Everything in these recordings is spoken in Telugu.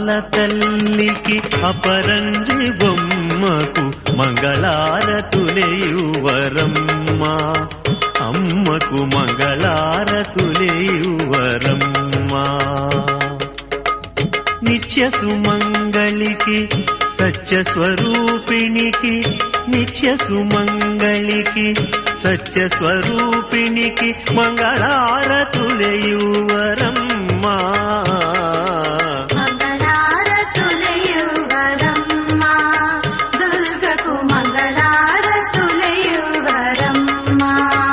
తల్లికి అపరంజి బొమ్మకు మంగళారతులేయువరమ్మా అమ్మకు మంగళారతులేయువరమ్మా నిత్య సుమంగళికి సత్య స్వరూపిణికి నిత్య సుమంగళికి సత్య స్వరూపిణికి మంగళారతులయువరమ్మా మంగళారతులయువరమ్మా దుర్గకు మంగళారతులయువరమ్మా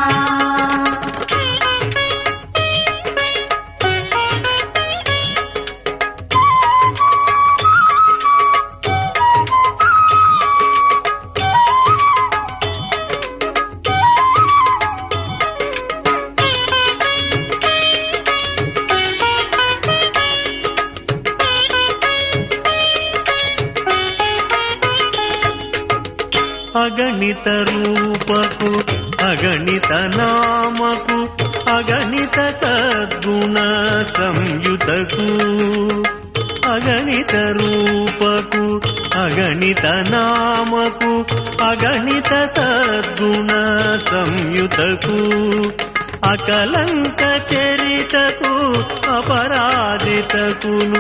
అగణిత రూపకు అగణిత నామకు అగణిత సద్గుణ సంయుతకు అగణిత రూపకు అగణిత నామకు అగణిత సద్గుణ సంయుతకు అకలంక చరితకు అపరాజితకును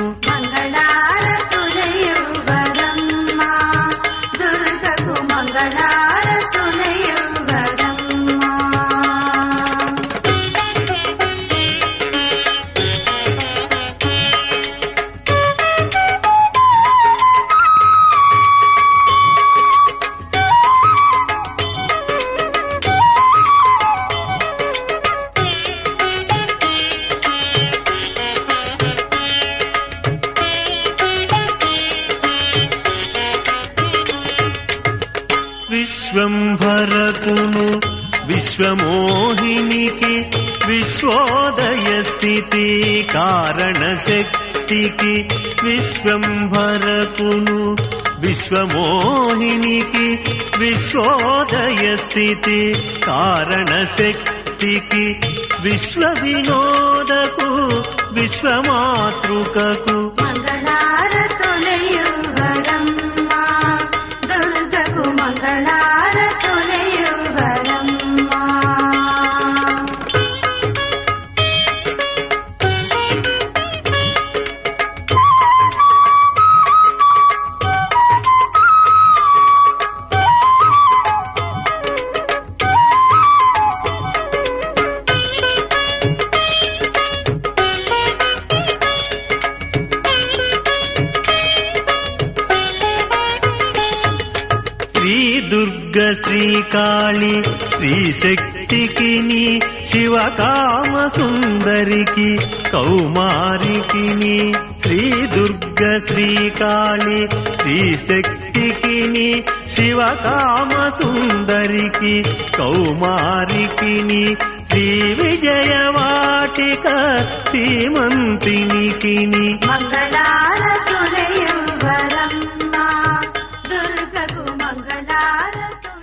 మంగళారతులయువరమ్మా దుర్గకు మంగళారతులయువరమ్మా విశ్వంభరకును విశ్వమోహినికి విశ్వోదయ స్థితి కారణ శక్తికి విశ్వంభరకును విశ్వమోహినికి విశ్వోదయ స్థితి కారణ శక్తికి విశ్వ వినోదకు విశ్వమాతృకకు మంగళారతులయువరమ్మా దుర్గకు మంగళారతులయువరమ్మా శ్రీ దుర్గ శ్రీకాళి శ్రీశక్తికి నీ శివకామ సుందరికి కౌమారికి నీ శ్రీ దుర్గ శ్రీకాళి శ్రీశక్తికి నీ శివకామ సుందరికి కౌమారికి నీ శ్రీ విజయవాటిక సీమంతినికి నీ మంగళారతులయువరమ్మా దుర్గకు మంగళారతు